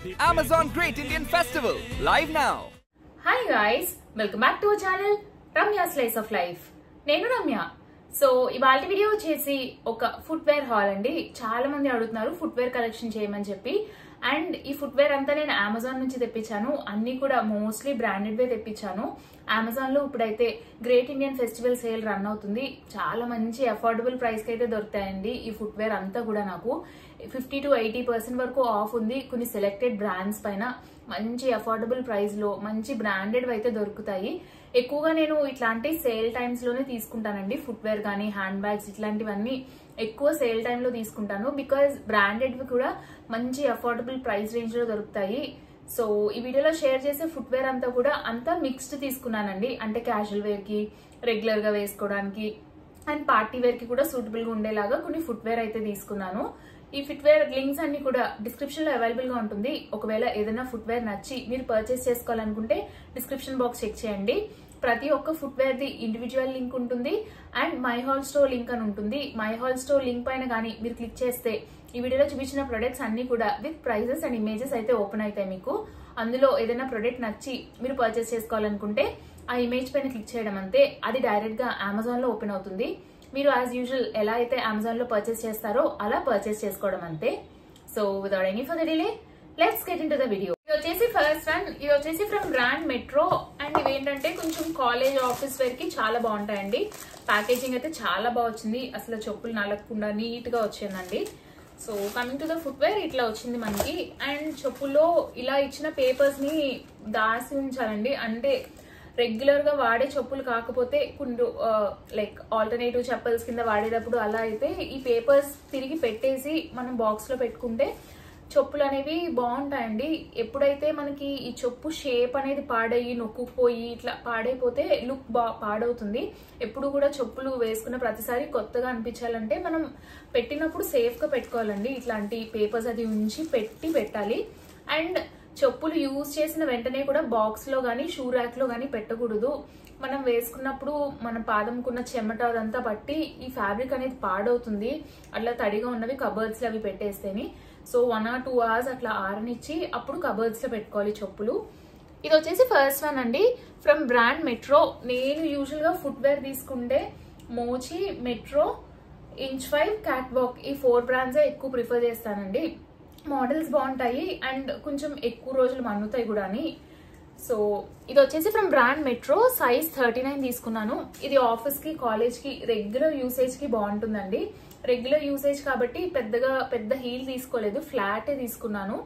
Amazon Great Indian Festival, live now. Hi guys welcome back to our channel Ramya slice of life నేను Ramya so ఇవాళ video వచ్చేసి ఒక footwear hall అండి చాలా మంది అడుగుతున్నారు ఫుట్వేర్ కలెక్షన్ చేయమని చెప్పి అండ్ ఈ ఫుట్వేర్ అంతా నేను అమెజాన్ నుంచి తెప్పించాను అన్ని కూడా మోస్ట్లీ బ్రాండెడ్ వే తెప్పించాను అమెజాన్ లో ఇప్పుడైతే great Indian festival sale run అవుతుంది చాలా మంచి అఫోర్డబుల్ ప్రైస్ కి అయితే దొరుకుతాయండి ఈ ఫుట్వేర్ అంతా కూడా నాకు ఫిఫ్టీ టు ఎయిటీ పర్సెంట్ వరకు ఆఫ్ ఉంది కొన్ని సెలెక్టెడ్ బ్రాండ్స్ పైన మంచి అఫోర్డబుల్ ప్రైస్ లో మంచి బ్రాండెడ్ అయితే దొరుకుతాయి ఎక్కువగా నేను ఇట్లాంటి సేల్ టైమ్స్ లోనే తీసుకుంటానండి ఫుట్వేర్ కానీ హ్యాండ్ బ్యాగ్స్ ఇట్లాంటివన్నీ ఎక్కువ సేల్ టైంలో తీసుకుంటాను బికాస్ బ్రాండెడ్ కూడా మంచి అఫోర్డబుల్ ప్రైస్ రేంజ్ లో దొరుకుతాయి సో ఈ వీడియోలో షేర్ చేసే ఫుట్వేర్ అంతా కూడా అంతా మిక్స్డ్ తీసుకున్నానండి అంటే క్యాజువల్ వేర్ కి రెగ్యులర్ గా వేసుకోవడానికి అండ్ పార్టీ వేర్ కి కూడా సూటబుల్ గా ఉండేలాగా కొన్ని ఫుట్వేర్ అయితే తీసుకున్నాను ఈ ఫుట్వేర్ లింక్స్ అన్ని కూడా డిస్క్రిప్షన్ లో అవైలబుల్ గా ఉంటుంది ఒకవేళ ఏదైనా ఫుట్వేర్ నచ్చి మీరు పర్చేస్ చేసుకోవాలనుకుంటే డిస్క్రిప్షన్ బాక్స్ చెక్ చేయండి ప్రతి ఒక్క ఫుట్వేర్ ది ఇండివిజువల్ లింక్ ఉంటుంది and my haul store link అని ఉంటుంది మై హాల్ స్టోర్ లింక్ పైన కానీ మీరు క్లిక్ చేస్తే ఈ వీడియోలో చూపించిన ప్రొడక్ట్స్ అన్ని కూడా విత్ ప్రైజెస్ అండ్ ఇమేజెస్ అయితే ఓపెన్ అవుతాయి మీకు అందులో ఏదైనా ప్రొడక్ట్ నచ్చి మీరు పర్చేస్ చేసుకోవాలనుకుంటే ఆ ఇమేజ్ పైన క్లిక్ చేయడం అంతే అది డైరెక్ట్ గా అమెజాన్ లో ఓపెన్ అవుతుంది మీరు యాజ్ యూజువల్ ఎలా అయితే అమెజాన్ లో పర్చేస్ చేస్తారో అలా పర్చేస్ చేసుకోవడం అంతే so without any further delay let's get into the video ఇది వచ్చేసి ఫస్ట్ వన్ ఇది వచ్చేసి ఫ్రమ్ బ్రాండ్ మెట్రో అండ్ ఇవి ఏంటంటే కొంచెం కాలేజ్ ఆఫీస్ వేర్ కి చాలా బాగుంటాయండి ప్యాకేజింగ్ అయితే చాలా బాగా వచ్చింది అసలు చెప్పులు నలగకుండా నీట్ గా వచ్చిందండి so coming to the footwear ఇట్లా వచ్చింది మనకి అండ్ చెప్పుల్లో ఇలా ఇచ్చిన పేపర్స్ ని దాసి ఉంచాలండి అంటే రెగ్యులర్ గా వాడే చెప్పులు కాకపోతే కొన్ని లైక్ ఆల్టర్నేటివ్ చెప్పల్స్ కింద వాడేటప్పుడు అలా అయితే ఈ పేపర్స్ తిరిగి పెట్టేసి మనం బాక్స్ లో పెట్టుకుంటే చెప్పులు అనేవి బాగుంటాయండి ఎప్పుడైతే మనకి ఈ చెప్పు షేప్ అనేది పాడయ్యి నొక్కుపోయి ఇట్లా పాడైపోతే లుక్ బా పాడవుతుంది ఎప్పుడు కూడా చెప్పులు వేసుకున్న ప్రతిసారి కొత్తగా అనిపించాలంటే మనం పెట్టినప్పుడు సేఫ్ గా పెట్టుకోవాలండి ఇట్లాంటి పేపర్స్ అది ఉంచి పెట్టి పెట్టాలి అండ్ చెప్పులు యూజ్ చేసిన వెంటనే కూడా బాక్స్ లో గానీ షూ ర్యాక్ లో గానీ పెట్టకూడదు మనం వేసుకున్నప్పుడు మన పాదంకున్న చెమట అదంతా పట్టి ఈ ఫ్యాబ్రిక్ అనేది పాడవుతుంది అట్లా తడిగా ఉన్నవి కబర్డ్స్ లో అవి పెట్టేస్తేని so one or two hours అట్లా ఆరనిచ్చి అప్పుడు కబర్డ్స్ లో పెట్టుకోవాలి చెప్పులు ఇది వచ్చేసి ఫస్ట్ వన్ అండి ఫ్రమ్ బ్రాండ్ మెట్రో నేను యూజువల్ గా ఫుట్వేర్ తీసుకుంటే Mochi Metro Inc five catwalk ఈ ఫోర్ బ్రాండ్స్ ఎక్కువ ప్రిఫర్ చేస్తానండి మోడల్స్ బాగుంటాయి అండ్ కొంచెం ఎక్కువ రోజులు మన్నుతాయి కూడా అని సో ఇది వచ్చేసి from brand Metro size thirty nine తీసుకున్నాను ఇది ఆఫీస్ కి కాలేజ్ కి రెగ్యులర్ యూసేజ్ కి బాగుంటుందండి రెగ్యులర్ యూసేజ్ కాబట్టి పెద్దగా పెద్ద హీల్ తీసుకోలేదు ఫ్లాట్ తీసుకున్నాను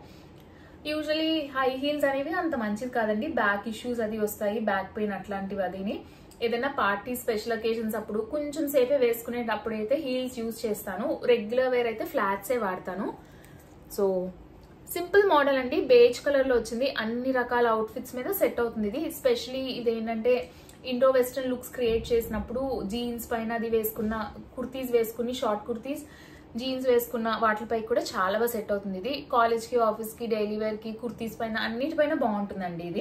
యూజువలీ హై హీల్స్ అనేవి అంత మంచిది కాదండి బ్యాక్ ఇష్యూస్ అది వస్తాయి బ్యాక్ పెయిన్ అట్లాంటివి అదిని ఏదైనా పార్టీ స్పెషల్ అకేషన్స్ అప్పుడు కొంచెం సేపే వేసుకునేటప్పుడు అయితే హీల్స్ యూజ్ చేస్తాను రెగ్యులర్ వేర్ అయితే ఫ్లాట్సే వాడతాను సో సింపుల్ మోడల్ అండి బేజ్ కలర్ లో వచ్చింది అన్ని రకాల అవుట్ఫిట్స్ మీద సెట్ అవుతుంది ఇది స్పెషలీ ఇది ఏంటంటే ఇండో వెస్ట్రన్ లుక్స్ క్రియేట్ చేసినప్పుడు జీన్స్ పైన అది వేసుకున్న కుర్తీస్ వేసుకుని షార్ట్ కుర్తీస్ జీన్స్ వేసుకున్న వాటిపై కూడా చాలా బాగా సెట్ అవుతుంది ఇది కాలేజ్ కి ఆఫీస్ కి డైలీ వేర్ కి కుర్తీస్ పైన అన్నిటిపైన బాగుంటుందండి ఇది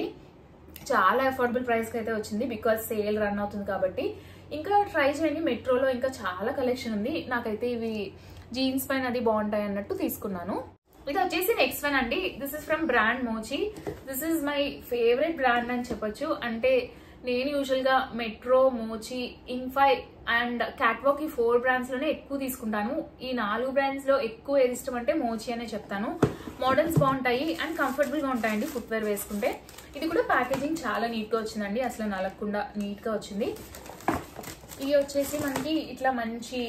చాలా అఫోర్డబుల్ ప్రైస్ కి అయితే వచ్చింది బికాస్ సేల్ రన్ అవుతుంది కాబట్టి ఇంకా ట్రై చేయండి మెట్రోలో ఇంకా చాలా కలెక్షన్ ఉంది నాకైతే ఇవి జీన్స్ పైన అది బాగుంటాయి అన్నట్టు తీసుకున్నాను ఇది వచ్చేసి నెక్స్ట్ వన్ అండి this is from brand Mochi this is my favourite brand అని చెప్పొచ్చు అంటే నేను యూజువల్ గా Metro Mochi Inc five and Catwalk ఈ ఫోర్ బ్రాండ్స్ లోనే ఎక్కువ తీసుకుంటాను ఈ నాలుగు బ్రాండ్స్ లో ఎక్కువ ఏది ఇష్టం అంటే మోచి అనే చెప్తాను మోడల్స్ బాగుంటాయి అండ్ కంఫర్టబుల్ గా ఉంటాయండి ఫుట్వేర్ వేసుకుంటే ఇది కూడా ప్యాకేజింగ్ చాలా నీట్ గా వచ్చిందండి అసలు నలగకుండా నీట్ గా వచ్చింది ఇది వచ్చేసి మనకి ఇట్లా మంచి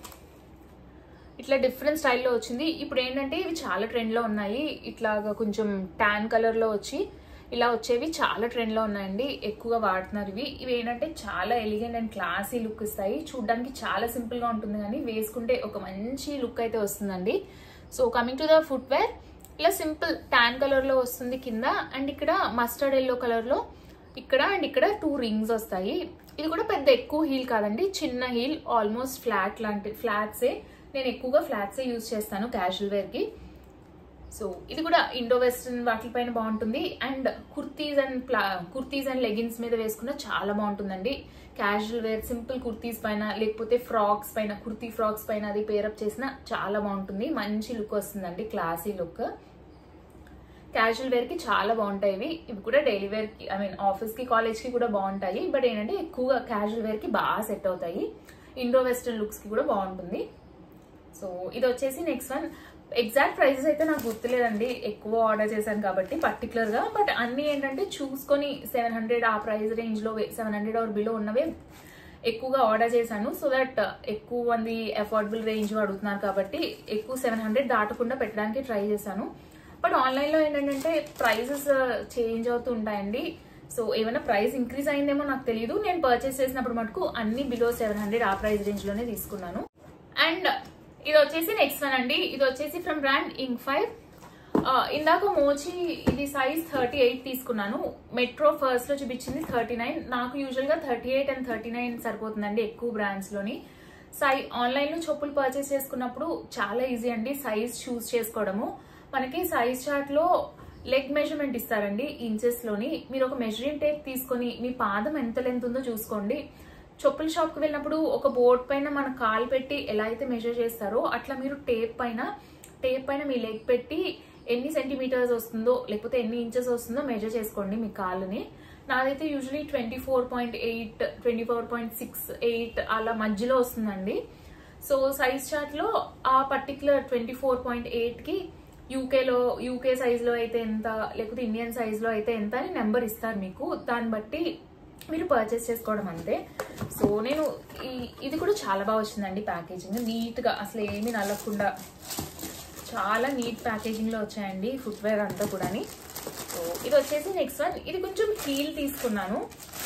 ఇట్లా డిఫరెంట్ స్టైల్లో వచ్చింది ఇప్పుడు ఏంటంటే ఇవి చాలా ట్రెండ్లో ఉన్నాయి ఇట్లాగా కొంచెం ట్యాన్ కలర్లో వచ్చి ఇలా వచ్చేవి చాలా ట్రెండ్లో ఉన్నాయండి ఎక్కువగా వాడుతున్నారు ఇవి ఇవి ఏంటంటే చాలా ఎలిగెంట్ అండ్ క్లాసీ లుక్ ఇస్తాయి చూడడానికి చాలా సింపుల్గా ఉంటుంది కానీ వేసుకుంటే ఒక మంచి లుక్ అయితే వస్తుందండి so coming to the footwear ఇలా సింపుల్ ట్యాన్ కలర్లో వస్తుంది కింద అండ్ ఇక్కడ మస్టర్డ్ ఎల్లో కలర్లో ఇక్కడ అండ్ ఇక్కడ టూ రింగ్స్ వస్తాయి ఇది కూడా పెద్ద ఎక్కువ హీల్ కాదండి చిన్న హీల్ ఆల్మోస్ట్ ఫ్లాట్ లాంటి ఫ్లాట్సే నేను ఎక్కువగా ఫ్లాట్సే యూజ్ చేస్తాను క్యాజువల్ వేర్కి సో ఇది కూడా ఇండో వెస్ట్రన్ వాటిపైన బాగుంటుంది అండ్ కుర్తీస్ అండ్ ప్లా కుర్తీస్ అండ్ లెగిన్స్ మీద వేసుకున్న చాలా బాగుంటుందండి క్యాజువల్ వేర్ సింపుల్ కుర్తీస్ పైన లేకపోతే ఫ్రాక్స్ పైన కుర్తీ ఫ్రాక్స్ పైన అది పేరప్ చేసిన చాలా బాగుంటుంది మంచి లుక్ వస్తుందండి క్లాసీ లుక్ క్యాజువల్ వేర్ కి చాలా బాగుంటాయి ఇవి ఇవి కూడా డైలీ వేర్ కి ఐ మీన్ ఆఫీస్ కి కాలేజ్ కి కూడా బాగుంటాయి బట్ ఏంటంటే ఎక్కువగా క్యాజువల్ వేర్ కి బాగా సెట్ అవుతాయి ఇండో వెస్టర్న్ లుక్స్ కి కూడా బాగుంటుంది సో ఇది వచ్చేసి నెక్స్ట్ వన్ ఎగ్జాక్ట్ ప్రైజెస్ అయితే నాకు గుర్తులేదండి ఎక్కువ ఆర్డర్ చేశాను కాబట్టి పర్టికులర్ గా బట్ అన్ని ఏంటంటే చూసుకొని సెవెన్ హండ్రెడ్ ఆ ప్రైస్ రేంజ్ లో సెవెన్ హండ్రెడ్ ఆర్ బిలో ఉన్నవే ఎక్కువగా ఆర్డర్ చేశాను సో దట్ ఎక్కువ మంది అఫోర్డబుల్ రేంజ్ అడుగుతున్నారు కాబట్టి ఎక్కువ సెవెన్ హండ్రెడ్ దాటకుండా పెట్టడానికి ట్రై చేశాను బట్ ఆన్లైన్ లో ఏంటంటే ప్రైజెస్ చేంజ్ అవుతూ ఉంటాయండి సో ఏమైనా ప్రైస్ ఇంక్రీజ్ అయిందేమో నాకు తెలియదు నేను పర్చేస్ చేసినప్పుడు మటుకు అన్ని బిలో సెవెన్ హండ్రెడ్ ఆ ప్రైస్ రేంజ్ లోనే తీసుకున్నాను అండ్ ఇది వచ్చేసి నెక్స్ట్ వన్ అండి ఇది వచ్చేసి ఫ్రమ్ బ్రాండ్ ఇంక్ ఫైవ్ ఇందాక మోచి ఇది సైజ్ థర్టీ ఎయిట్ తీసుకున్నాను మెట్రో ఫస్ట్ లో చూపించింది థర్టీ నైన్ నాకు యూజువల్ గా thirty eight and thirty nine సరిపోతుందండి ఎక్కువ బ్రాండ్స్ లోని సై ఆన్లైన్ లో చెప్పులు పర్చేస్ చేసుకున్నప్పుడు చాలా ఈజీ అండి సైజ్ చూస్ చేసుకోవడము మనకి సైజ్ చార్ట్ లో లెగ్ మెజర్మెంట్ ఇస్తారండి ఇంచెస్ లోని మీరు ఒక మెజరింగ్ టేప్ తీసుకొని మీ పాదం ఎంత లెంత్ ఉందో చూసుకోండి చెప్పుల షాప్ కి వెళ్ళినప్పుడు ఒక బోర్డ్ పైన మన కాలు పెట్టి ఎలా అయితే మెజర్ చేస్తారో అట్లా మీరు టేప్ పైన టేప్ పైన మీ లెగ్ పెట్టి ఎన్ని సెంటీమీటర్స్ వస్తుందో లేకపోతే ఎన్ని ఇంచెస్ వస్తుందో మెజర్ చేసుకోండి మీ కాళ్ళని నాదైతే usually twenty four point eight twenty four point six eight అలా మధ్యలో వస్తుందండి సో సైజ్ చార్ట్ లో ఆ particular twenty four point eight కి యూకేలో యూకే సైజ్ లో అయితే ఎంత లేకపోతే ఇండియన్ సైజ్ లో అయితే ఎంత అని నెంబర్ ఇస్తారు మీకు దాన్ని బట్టి మీరు పర్చేస్ చేసుకోవడం అంతే సో నేను ఈ ఇది కూడా చాలా బాగా వచ్చిందండి ప్యాకేజింగ్ నీట్ గా అసలు ఏమీ నల్లకుండా చాలా నీట్ ప్యాకేజింగ్ లో వచ్చాయండి ఫుట్వేర్ అంతా కూడా సో ఇది వచ్చేసి నెక్స్ట్ వన్ ఇది కొంచెం హీల్ తీసుకున్నాను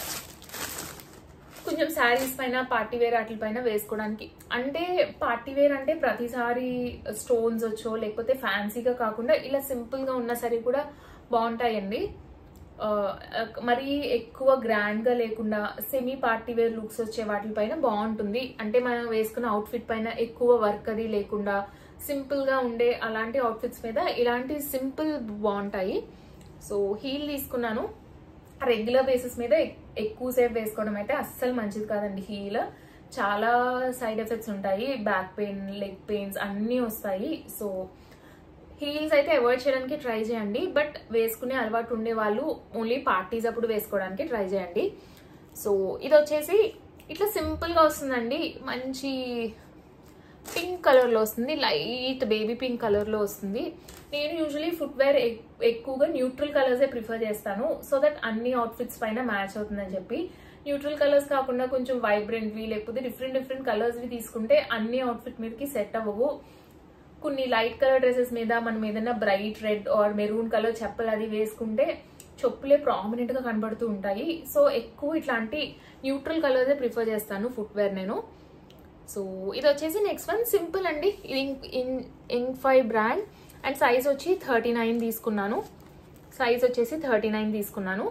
కొంచెం శారీస్ పైన పార్టీ వేర్ వాటి పైన వేసుకోవడానికి అంటే పార్టీ వేర్ అంటే ప్రతిసారి స్టోన్స్ వచ్చో లేకపోతే ఫ్యాన్సీగా కాకుండా ఇలా సింపుల్ గా ఉన్న సరే కూడా బాగుంటాయండి ఆ, మరీ ఎక్కువ గ్రాండ్ గా లేకుండా సెమీ పార్టీ వేర్ లుక్స్ వచ్చే వాటిపైన బాగుంటుంది అంటే మనం వేసుకున్న అవుట్ఫిట్ పైన ఎక్కువ వర్క్ అది లేకుండా సింపుల్ గా ఉండే అలాంటి అవుట్ఫిట్స్ మీద ఇలాంటి సింపుల్ బాగుంటాయి సో హీల్ తీసుకున్నాను రెగ్యులర్ బేసిస్ మీద ఎక్- ఎక్కువసేపు వేసుకోవడం అయితే అస్సలు మంచిది కాదండి హీల్ చాలా సైడ్ ఎఫెక్ట్స్ ఉంటాయి బ్యాక్ పెయిన్ లెగ్ పెయిన్స్ అన్నీ వస్తాయి సో హీల్స్ అయితే అవాయిడ్ చేయడానికి ట్రై చేయండి బట్ వేసుకునే అలవాటు ఉండే వాళ్ళు ఓన్లీ పార్టీస్ అప్పుడు వేసుకోవడానికి ట్రై చేయండి సో ఇది వచ్చేసి ఇట్లా సింపుల్ గా వస్తుందండి మంచి పింక్ కలర్ లో వస్తుంది లైట్ బేబీ పింక్ కలర్ లో వస్తుంది నేను యూజువలీ ఫుట్వేర్ ఎక్కువగా న్యూట్రల్ కలర్స్ ప్రిఫర్ చేస్తాను సో దట్ అన్ని అవుట్ఫిట్స్ పైన మ్యాచ్ అవుతుందని చెప్పి న్యూట్రల్ కలర్స్ కాకుండా కొంచెం వైబ్రెంట్ వి లేకపోతే డిఫరెంట్ డిఫరెంట్ కలర్స్ వి తీసుకుంటే అన్ని అవుట్ఫిట్ మీదకి సెట్ అవ్వవు కొన్ని లైట్ కలర్ డ్రెస్సెస్ మీద మనం ఏదైనా bright red or maroon colour చెప్పలు అది వేసుకుంటే చెప్పులే ప్రామినెంట్ గా కనబడుతూ ఉంటాయి సో ఎక్కువ ఇట్లాంటి న్యూట్రల్ కలర్స్ ప్రిఫర్ చేస్తాను ఫుట్వేర్ నేను సో ఇది వచ్చేసి నెక్స్ట్ వన్ సింపుల్ అండి ఇది Inc five brand and size వచ్చి థర్టీ నైన్ తీసుకున్నాను సైజ్ వచ్చేసి థర్టీ నైన్ తీసుకున్నాను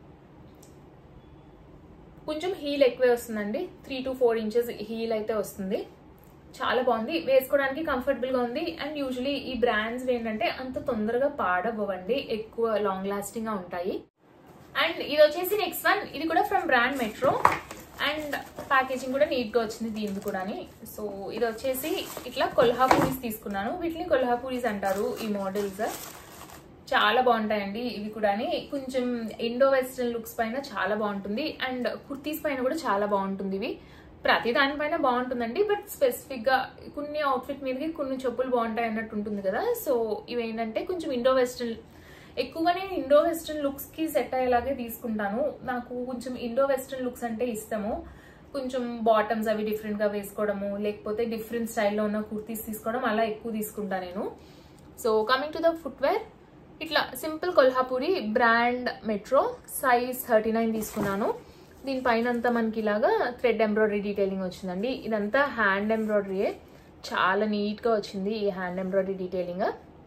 కొంచెం హీల్ ఎక్కువే వస్తుందండి three to four inches heel అయితే వస్తుంది చాలా బాగుంది వేసుకోవడానికి కంఫర్టబుల్ గా ఉంది అండ్ యూజువలీ ఈ బ్రాండ్స్ ఏంటంటే అంత తొందరగా పాడవ్వండి ఎక్కువ లాంగ్ లాస్టింగ్ గా ఉంటాయి అండ్ ఇది వచ్చేసి నెక్స్ట్ వన్ ఇది కూడా from brand Metro and packaging కూడా నీట్ గా వచ్చింది దీనిది కూడా సో ఇది వచ్చేసి ఇట్లా కొల్హాపూరీస్ తీసుకున్నాను వీటిని కొల్హాపూరీస్ అంటారు ఈ మోడల్స్ చాలా బాగుంటాయండి ఇవి కూడా కొంచెం ఇండో వెస్ట్రన్ లుక్స్ పైన చాలా బాగుంటుంది అండ్ కుర్తీస్ పైన కూడా చాలా బాగుంటుంది ఇవి ప్రతి దానిపైన బాగుంటుందండి బట్ స్పెసిఫిక్ గా కొన్ని అవుట్ఫిట్ మీదకి కొన్ని చెప్పులు బాగుంటాయి అన్నట్టు ఉంటుంది కదా సో ఇవి ఏంటంటే కొంచెం ఇండో వెస్ట్రన్ ఎక్కువగా నేను ఇండో వెస్ట్రన్ లుక్స్ కి సెట్ అయ్యేలాగే తీసుకుంటాను నాకు కొంచెం ఇండో వెస్ట్రన్ లుక్స్ అంటే ఇష్టము కొంచెం బాటమ్స్ అవి డిఫరెంట్ గా వేసుకోవడము లేకపోతే డిఫరెంట్ స్టైల్లో ఉన్న కుర్తీస్ తీసుకోవడం అలా ఎక్కువ తీసుకుంటా నేను so coming to the footwear ఇట్లా simple Kolhapuri brand Metro size thirty nine తీసుకున్నాను దీనిపైన అంతా మనకి ఇలాగా థ్రెడ్ ఎంబ్రాయిడరీ డీటెయిలింగ్ వచ్చిందండి ఇదంతా హ్యాండ్ ఎంబ్రాయిడరీయే చాలా నీట్గా వచ్చింది ఈ హ్యాండ్ ఎంబ్రాయిడరీ డీటెయిలింగ్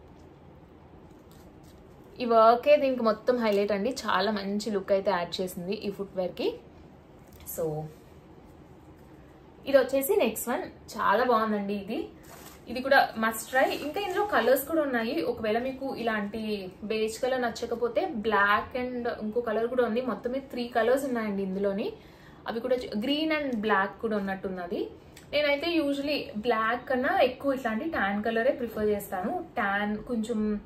ఈ వర్కే దీనికి మొత్తం హైలైట్ అండి చాలా మంచి లుక్ అయితే యాడ్ చేసింది ఈ ఫుట్వేర్కి సో ఇది వచ్చేసి నెక్స్ట్ వన్ చాలా బాగుందండి ఇది ఇది కూడా మస్ట్ ట్రై ఇంకా ఇందులో కలర్స్ కూడా ఉన్నాయి ఒకవేళ మీకు ఇలాంటి బేజ్ కలర్ నచ్చకపోతే బ్లాక్ అండ్ ఇంకో కలర్ కూడా ఉంది మొత్తం మీద త్రీ కలర్స్ ఉన్నాయండి ఇందులోని అవి కూడా గ్రీన్ అండ్ బ్లాక్ కూడా ఉన్నట్టున్నది నేనైతే యూజువలీ బ్లాక్ కన్నా ఎక్కువ ఇట్లాంటి ట్యాన్ కలరే ప్రిఫర్ చేస్తాను ట్యాన్ కొంచెం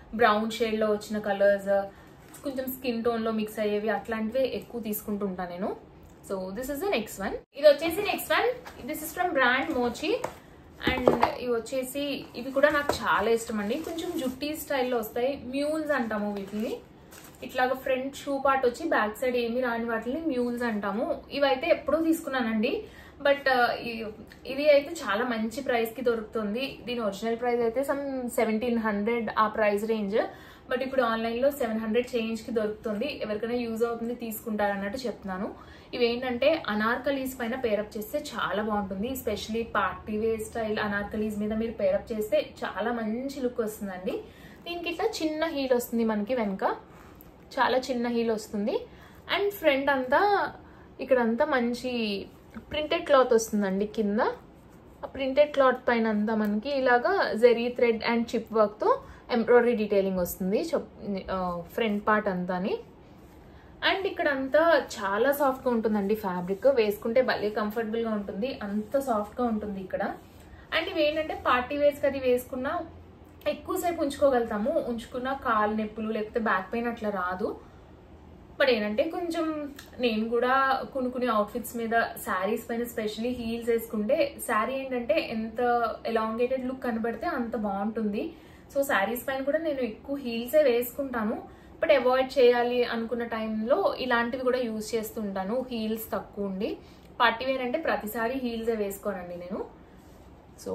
బ్రౌన్ షేడ్లో వచ్చిన కలర్స్ కొంచెం స్కిన్ టోన్లో మిక్స్ అయ్యేవి అట్లాంటివే ఎక్కువ తీసుకుంటూ ఉంటాను నేను so this is the next one ఇది వచ్చేసి next one this is from brand Mochi and ఇవి వచ్చేసి ఇవి కూడా నాకు చాలా ఇష్టం అండి కొంచెం జుట్టి స్టైల్లో వస్తాయి మ్యూల్స్ అంటాము వీటిని ఇట్లాగ ఫ్రంట్ షూ పార్ట్ వచ్చి బ్యాక్ సైడ్ ఏమి రాని వాటిని మ్యూల్స్ అంటాము ఇవైతే ఎప్పుడో తీసుకున్నానండి బట్ ఇది అయితే చాలా మంచి ప్రైస్ కి దొరుకుతుంది దీని ఒరిజినల్ ప్రైస్ అయితే సమ్ సెవెంటీన్ హండ్రెడ్ ఆ ప్రైస్ రేంజ్ బట్ ఇప్పుడు ఆన్లైన్ లో సెవెన్ హండ్రెడ్ చేంజ్ కి దొరుకుతుంది ఎవరికైనా యూజ్ అవుతుంది తీసుకుంటారు అన్నట్టు చెప్తున్నాను ఇవేంటంటే అనార్కలీస్ పైన పేరప్ చేస్తే చాలా బాగుంటుంది especially party wear style Anarkalis మీద మీరు పేరప్ చేస్తే చాలా మంచి లుక్ వస్తుందండి దీనికి ఇట్లా చిన్న హీల్ వస్తుంది మనకి వెనక చాలా చిన్న హీల్ వస్తుంది అండ్ ఫ్రంట్ అంతా ఇక్కడంతా మంచి ప్రింటెడ్ క్లాత్ వస్తుందండి కింద ఆ ప్రింటెడ్ క్లాత్ పైన అంతా మనకి ఇలాగా జెరీ థ్రెడ్ అండ్ చిప్ వర్క్తో ఎంబ్రాయిడరీ డీటెయిలింగ్ వస్తుంది ఫ్రంట్ పార్ట్ అంతాని అండ్ ఇక్కడ అంతా చాలా సాఫ్ట్గా ఉంటుందండి ఫ్యాబ్రిక్ వేసుకుంటే భలే కంఫర్టబుల్గా ఉంటుంది అంత సాఫ్ట్గా ఉంటుంది ఇక్కడ అండ్ ఇవి ఏంటంటే పార్టీ వేర్స్కి అది వేసుకున్నా ఎక్కువసేపు ఉంచుకోగలుగుతాము ఉంచుకున్న కాలు నొప్పులు లేకపోతే బ్యాక్ పెయిన్ అట్లా రాదు బట్ ఏంటంటే కొంచెం నేను కూడా కొన్ని కొన్ని అవుట్ఫిట్స్ మీద శారీస్ పైన స్పెషలీ హీల్స్ వేసుకుంటే శారీ ఏంటంటే ఎంత ఎలాంగేటెడ్ లుక్ కనబడితే అంత బాగుంటుంది సో శారీస్ పైన కూడా నేను ఎక్కువ హీల్సే వేసుకుంటాను బట్ అవాయిడ్ చేయాలి అనుకున్న టైంలో ఇలాంటివి కూడా యూజ్ చేస్తుంటాను హీల్స్ తక్కువ ఉండి పార్టీ వేర్ అంటే ప్రతిసారి హీల్సే వేసుకోనండి నేను సో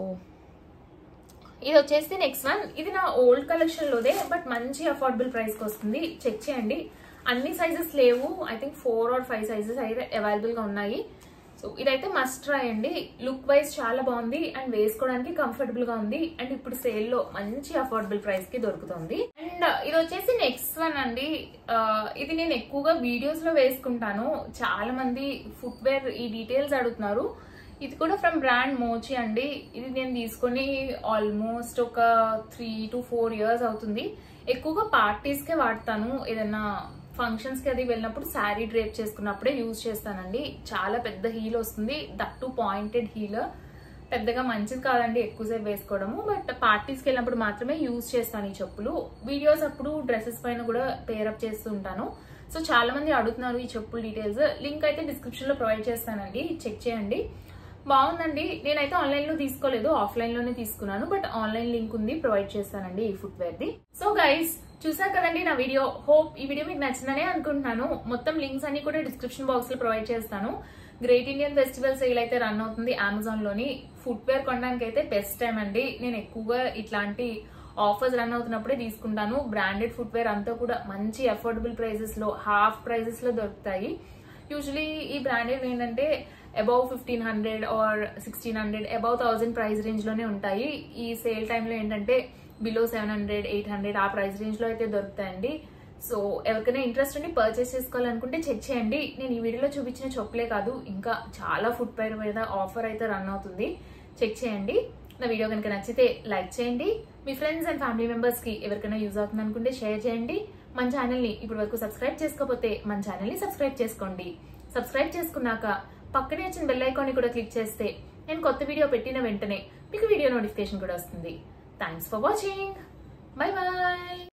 ఇది వచ్చేసి నెక్స్ట్ వన్ ఇది నా ఓల్డ్ కలెక్షన్ లోదే బట్ మంచి అఫోర్డబుల్ ప్రైస్ కి వస్తుంది చెక్ చేయండి అన్ని సైజెస్ లేవు I think four or five sizes అయితే అవైలబుల్ గా ఉన్నాయి సో ఇదైతే మస్ట్ ట్రై అండి లుక్ వైజ్ చాలా బాగుంది అండ్ వేసుకోవడానికి కంఫర్టబుల్ గా ఉంది అండ్ ఇప్పుడు సేల్ లో మంచి అఫోర్డబుల్ ప్రైస్ కి దొరుకుతుంది అండ్ ఇది వచ్చేసి నెక్స్ట్ వన్ అండి ఆ, ఇది నేను ఎక్కువగా వీడియోస్ లో వేసుకుంటాను చాలా మంది ఫుట్వేర్ ఈ డీటెయిల్స్ అడుగుతున్నారు ఇది కూడా ఫ్రమ్ బ్రాండ్ మోచి అండి ఇది నేను తీసుకొని ఆల్మోస్ట్ ఒక త్రీ టు ఫోర్ ఇయర్స్ అవుతుంది ఎక్కువగా పార్టీస్కే వాడతాను ఏదైనా ఫంక్షన్స్కి అది వెళ్ళినప్పుడు శారీ డ్రేప్ చేసుకున్నప్పుడే యూజ్ చేస్తానండి చాలా పెద్ద హీల్ వస్తుంది దట్ టు పాయింటెడ్ హీల్ పెద్దగా మంచిది కాదండి ఎక్కువసేపు వేసుకోవడము బట్ పార్టీస్కి వెళ్ళినప్పుడు మాత్రమే యూజ్ చేస్తాను ఈ చెప్పులు వీడియోస్ అప్పుడు డ్రెస్సెస్ పైన కూడా పేరప్ చేస్తూ ఉంటాను సో చాలా మంది అడుగుతున్నారు ఈ చెప్పుల డీటెయిల్స్ లింక్ అయితే డిస్క్రిప్షన్ లో ప్రొవైడ్ చేస్తానండి చెక్ చేయండి బాగుందండి నేనైతే ఆన్లైన్ లో తీసుకోలేదు ఆఫ్లైన్ లోనే తీసుకున్నాను బట్ ఆన్లైన్ లింక్ ఉంది ప్రొవైడ్ చేస్తానండి ఈ ఫుట్వేర్ ది సో గైస్ చూసారు కదండి నా వీడియో హోప్ ఈ వీడియో మీకు నచ్చిందనే అనుకుంటున్నాను మొత్తం లింక్స్ అన్ని కూడా డిస్క్రిప్షన్ బాక్స్ లో ప్రొవైడ్ చేస్తాను గ్రేట్ ఇండియన్ ఫెస్టివల్ సేల్ అయితే రన్ అవుతుంది అమెజాన్ లోని ఫుట్వేర్ కొనడానికి అయితే బెస్ట్ టైం అండి నేను ఎక్కువగా ఇట్లాంటి ఆఫర్స్ రన్ అవుతున్నప్పుడే తీసుకుంటాను బ్రాండెడ్ ఫుట్వేర్ అంతా కూడా మంచి అఫోర్డబుల్ ప్రైసెస్ లో హాఫ్ ప్రైసెస్ లో దొరుకుతాయి యూజువలీ ఈ బ్రాండెడ్ ఏంటంటే above fifteen hundred or sixteen hundred above thousand price range లోనే ఉంటాయి ఈ సేల్ టైంలో ఏంటంటే below seven hundred eight hundred ఆ ప్రైస్ రేంజ్ లో అయితే దొరుకుతాయండి సో ఎవరికైనా ఇంట్రెస్ట్ ఉండి పర్చేస్ చేసుకోవాలనుకుంటే చెక్ చేయండి నేను ఈ వీడియోలో చూపించిన చెప్పులే కాదు ఇంకా చాలా ఫుడ్ పైర్ మీద ఆఫర్ అయితే రన్ అవుతుంది చెక్ చేయండి నా వీడియో కనుక నచ్చితే లైక్ చేయండి మీ ఫ్రెండ్స్ అండ్ ఫ్యామిలీ మెంబర్స్ కి ఎవరికైనా యూజ్ అవుతుంది అనుకుంటే షేర్ చేయండి మన ఛానల్ ని ఇప్పటి వరకు సబ్స్క్రైబ్ చేసుకోకపోతే మన ఛానల్ ని సబ్స్క్రైబ్ చేసుకోండి సబ్స్క్రైబ్ చేసుకున్నాక పక్కనే వచ్చిన బెల్ ఐకాన్ ని కూడా క్లిక్ చేస్తే నేను కొత్త వీడియో పెట్టిన వెంటనే మీకు వీడియో నోటిఫికేషన్ కూడా వస్తుంది thanks for watching bye bye